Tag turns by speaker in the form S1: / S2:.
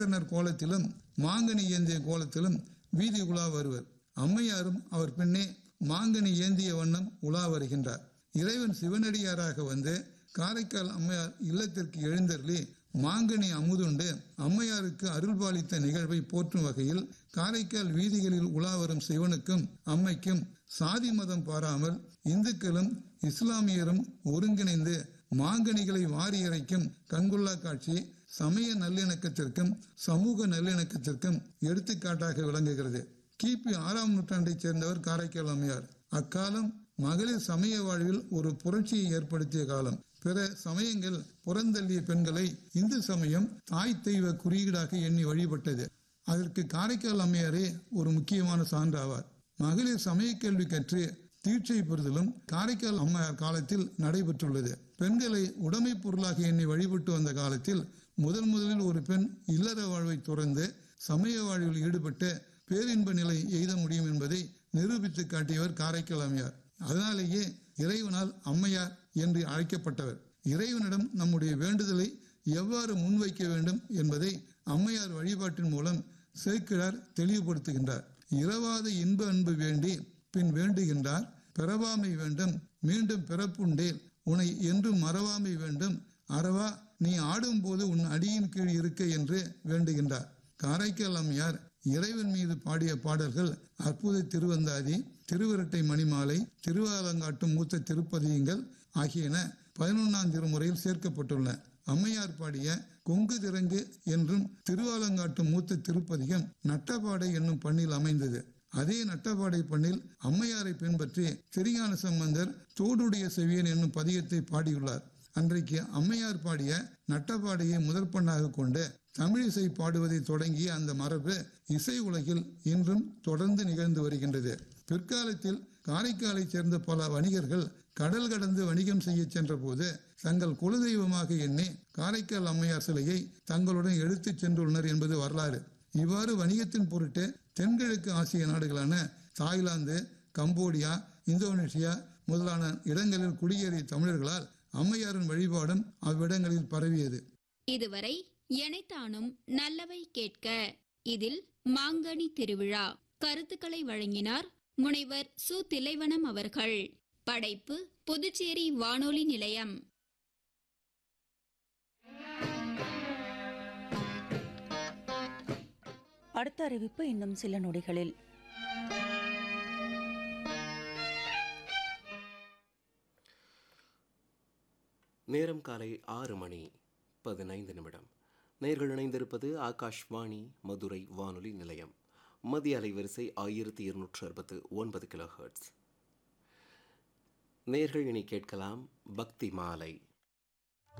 S1: நடனர் கோலத்திலும் மாங்கனி ஏந்திய கோலத்திலும் வீதி உலா வருவர் அம்மையாரும் அவர் பின்னே மாங்கனி ஏந்திய வண்ணம் உலா வருகின்றார் இறைவன் சிவனடியாராக வந்து காரைக்கால் அம்மையார் இல்லத்திற்கு எழுந்தருளி மாங்கனி அமுதுண்டு அம்மையாருக்கு அருள்பாலித்த நிகழ்வை போற்றும் வகையில் காரைக்கால் வீதிகளில் உலா வரும் சிவனுக்கும் அம்மைக்கும் சாதி மதம் பாராமல் இந்துக்களும் இஸ்லாமியரும் ஒருங்கிணைந்து மாங்கனிகளை வாரி இறைக்கும் கண்கொள்ளா காட்சி சமய நல்லிணக்கத்திற்கும் சமூக நல்லிணக்கத்திற்கும் எடுத்துக்காட்டாக விளங்குகிறது கிபி ஆறாம் நூற்றாண்டைச் சேர்ந்தவர் காரைக்கால் அம்மையார் அக்காலம் மகளிர் சமய வாழ்வில் ஒரு புரட்சியை ஏற்படுத்திய காலம் பிற சமயங்கள் புறந்தள்ளிய பெண்களை இந்து சமயம் தாய் தெய்வ குறியீடாக எண்ணி வழிபட்டது அதற்கு காரைக்கால் அம்மையாரே ஒரு முக்கியமான சான்றாவார் மகளிர் சமய கல்வி கற்று தீட்சை பெறுதலும் காரைக்கால் அம்மையார் காலத்தில் நடைபெற்றுள்ளது பெண்களை உடைமை பொருளாக எண்ணி வழிபட்டு வந்த காலத்தில் முதன் முதலில் ஒரு பெண் இல்லற வாழ்வை துறந்து சமய வாழ்வில் ஈடுபட்டு பேரின்ப நிலை எய்த முடியும் என்பதை நிரூபித்து காட்டியவர் காரைக்கால் அம்மையார் அதனாலேயே இறைவனால் அம்மையார் என்று அழைக்கப்பட்டவர் இறைவனிடம் நம்முடைய வேண்டுதலை எவ்வாறு முன்வைக்க வேண்டும் என்பதை அம்மையார் வழிபாட்டின் மூலம் சேக்கிழார் தெளிவுபடுத்துகின்றார் இரவாத இன்ப அன்பு வேண்டி பின் வேண்டுகின்றார் பிறவாமை வேண்டும் மீண்டும் பிறப்புண்டேல் உன்னை என்றும் மறவாமை வேண்டும் அறவா நீ ஆடும்போது உன் அடியின் கீழ் இருக்க என்று வேண்டுகின்றார் காரைக்கால் அம்மையார் இறைவன் மீது பாடிய பாடல்கள் அற்புத திருவந்தாதி திருவிரட்டை மணிமாலை திருவாலங்காட்டும் மூத்த திருப்பதியங்கள் ஆகியன பதினொன்னாம் திருமுறையில் சேர்க்கப்பட்டுள்ளன அம்மையார் பாடிய கொங்கு திரங்கு என்றும் திருவாலங்காட்டும் மூத்த திருப்பதிகம் நட்டபாடை என்னும் பண்ணில் அமைந்தது அதே நட்டபாடை பண்ணில் அம்மையாரை பின்பற்றி திருஞான சம்பந்தர் தோடுடைய செவியன் என்னும் பதியத்தை பாடியுள்ளார் அன்றைக்கு அம்மையார் பாடிய நட்டப்பாடையை முதற் பண்ணாக கொண்டு தமிழிசை பாடுவதை தொடங்கிய அந்த மரபு இசை உலகில் இன்றும் தொடர்ந்து நிகழ்ந்து வருகின்றது பிற்காலத்தில் காரைக்காலைச் சேர்ந்த பல வணிகர்கள் கடல் கடந்து வணிகம் செய்ய சென்ற போது தங்கள் குலதெய்வமாக எண்ணி காரைக்கால் அம்மையார் சிலையை தங்களுடன் எடுத்துச் சென்றுள்ளனர் என்பது வரலாறு இவ்வாறு வணிகத்தின் பொருட்டு தென்கிழக்கு ஆசிய நாடுகளான தாய்லாந்து கம்போடியா இந்தோனேஷியா முதலான இடங்களில் குடியேறிய தமிழர்களால் அம்மையாரின் வழிபாடும் அவ்விடங்களில் பரவியது
S2: இதுவரை எனைத்தானும் நல்லவை கேட்க இதில் மாங்கனி திருவிழா கருத்துக்களை வழங்கினார் முனைவர் சு திலைவனம் அவர்கள் படைப்பு புதுச்சேரி வானொலி நிலையம்
S3: அடுத்த அறிவிப்பு இன்னும் சில நொடிகளில்
S4: நேரம் காலை ஆறு மணி பதினைந்து நிமிடம் நேர்கள் இணைந்திருப்பது ஆகாஷ்வாணி மதுரை வானொலி நிலையம் மத்திய அலைவரிசை ஆயிரத்தி இருநூற்று அறுபத்து ஒன்பது கிலோ ஹெர்ட்ஸ் நேர்கள் இனி கேட்கலாம் பக்தி மாலை